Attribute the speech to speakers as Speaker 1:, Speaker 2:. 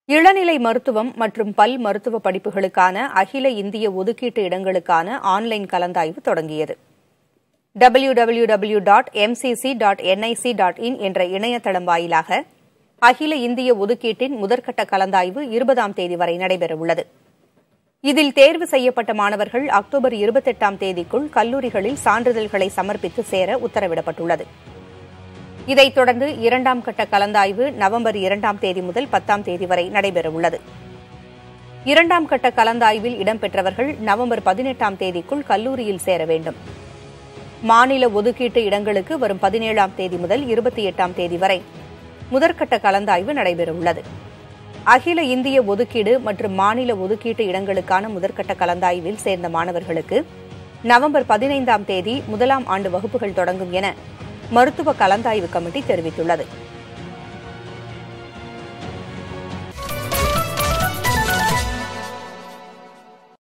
Speaker 1: இளநிலை மருத்துவம் மற்றும் பல் மருத்துவ படிப்புகளுக்கான அகில இந்திய ஒதுக்கீட்டு இடங்களுக்கான ஆன்லைன் கலந்தாய்வு தொடங்கியது W W W dot MCC dot NIC dot in என்ற இணையதளம் வாயிலாக அகில இந்திய ஒதுக்கீட்டின் முதற்கட்ட கலந்தாய்வு இருபதாம் தேதி வரை நடைபெறவுள்ளது இதில் தேர்வு செய்யப்பட்ட மாணவர்கள் அக்டோபர் இருபத்தெட்டாம் தேதிக்குள் கல்லூரிகளில் சான்றிதழ்களை சமர்ப்பித்து சேர உத்தரவிடப்பட்டுள்ளது இதைத் தொடர்ந்து இரண்டாம் கட்ட கலந்தாய்வு நவம்பர் இரண்டாம் தேதி முதல் பத்தாம் தேதி வரை நடைபெறவுள்ளது இரண்டாம் கட்ட கலந்தாய்வில் இடம்பெற்றவர்கள் நவம்பர் பதினெட்டாம் தேதிக்குள் கல்லூரியில் சேர வேண்டும் மாநில ஒதுக்கீட்டு இடங்களுக்கு வரும் பதினேழாம் தேதி முதல் இருபத்தி எட்டாம் தேதி வரை முதற்கட்ட கலந்தாய்வு நடைபெறவுள்ளது அகில இந்திய ஒதுக்கீடு மற்றும் மாநில ஒதுக்கீட்டு இடங்களுக்கான முதற்கட்ட கலந்தாய்வில் சேர்ந்த மாணவர்களுக்கு நவம்பர் பதினைந்தாம் தேதி முதலாம் ஆண்டு வகுப்புகள் தொடங்கும் என மருத்துவ கலந்தாய்வு கமிட்டி தெரிவித்துள்ளது